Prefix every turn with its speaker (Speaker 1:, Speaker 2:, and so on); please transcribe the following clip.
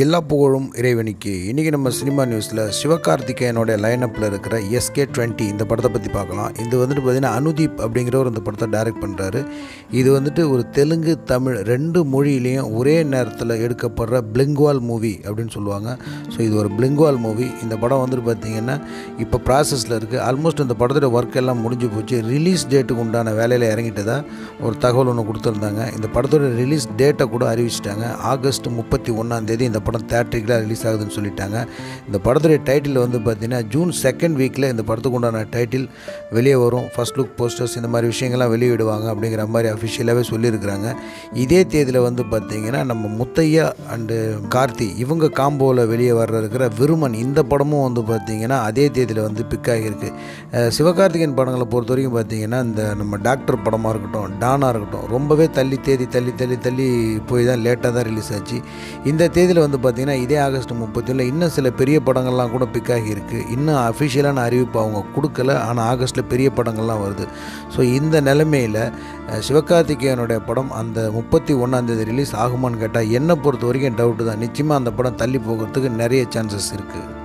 Speaker 1: எல்லா புகழும் இறைவனிக்கு இன்றைக்கி நம்ம சினிமா நியூஸில் சிவகார்த்திகேயனோட லைனப்பில் இருக்கிற எஸ்கே டுவெண்ட்டி இந்த படத்தை பற்றி பார்க்கலாம் இது வந்துட்டு பார்த்திங்கன்னா அனுதீப் அப்படிங்கிறவர் இந்த படத்தை டைரக்ட் பண்ணுறாரு இது வந்துட்டு ஒரு தெலுங்கு தமிழ் ரெண்டு மொழியிலையும் ஒரே நேரத்தில் எடுக்கப்படுற பிளிங்வால் மூவி அப்படின்னு சொல்லுவாங்க ஸோ இது ஒரு பிளிங்வால் மூவி இந்த படம் வந்துட்டு பார்த்திங்கன்னா இப்போ ப்ராசஸில் இருக்குது ஆல்மோஸ்ட் இந்த படத்தோட ஒர்க் எல்லாம் முடிஞ்சு போச்சு ரிலீஸ் டேட்டுக்கு உண்டான வேலையில் இறங்கிட்டதா ஒரு தகவல் ஒன்று கொடுத்துருந்தாங்க இந்த படத்தோட ரிலீஸ் டேட்டை கூட அறிவிச்சிட்டாங்க ஆகஸ்ட் முப்பத்தி ஒன்றாந்தேதி இந்த படம் தேட்ரிக்கலாக ரிலீஸ் ஆகுதுன்னு சொல்லிட்டாங்க இந்த படத்துடைய டைட்டில் வந்து பார்த்திங்கன்னா ஜூன் செகண்ட் வீக்கில் இந்த படத்துக்கு உண்டான டைட்டில் வெளியே வரும் ஃபர்ஸ்ட் லுக் போஸ்டர்ஸ் இந்த மாதிரி விஷயங்கள்லாம் வெளியிடுவாங்க அப்படிங்கிற மாதிரி அஃபிஷியலாகவே சொல்லியிருக்கிறாங்க இதே தேதியில் வந்து பார்த்திங்கன்னா நம்ம முத்தையா அண்டு கார்த்தி இவங்க காம்போவில் வெளியே வர்ற இருக்கிற விருமன் இந்த படமும் வந்து பார்த்திங்கன்னா அதே தேதியில் வந்து பிக் ஆகியிருக்கு அஹ் சிவகார்த்திகேயன் படங்களை பொறுத்த வரைக்கும் பார்த்திங்கன்னா இந்த நம்ம டாக்டர் படமாக இருக்கட்டும் டானாக இருக்கட்டும் ரொம்பவே தள்ளி தேதி தள்ளி தள்ளி தள்ளி போய் தான் லேட்டாக தான் ரிலீஸ் ஆச்சு இந்த தேதியில் வந்து பார்த்திங்கன்னா இதே ஆகஸ்ட் முப்பத்தியில் இன்னும் சில பெரிய படங்கள்லாம் கூட பிக் ஆகியிருக்கு இன்னும் அஃபிஷியலான அறிவிப்பு அவங்க கொடுக்கல ஆனால் ஆகஸ்ட்டில் பெரிய படங்கள்லாம் வருது ஸோ இந்த நிலைமையில் அஹ், சிவகார்த்திகேயனுடைய படம் அந்த முப்பத்தி ஒன்றாந்தேதி ரிலீஸ் ஆகுமான்னு கேட்டால் என்னை பொறுத்த வரைக்கும் டவுட்டு தான் நிச்சயமாக அந்த படம் தள்ளி போகிறதுக்கு நிறைய சான்சஸ் இருக்குது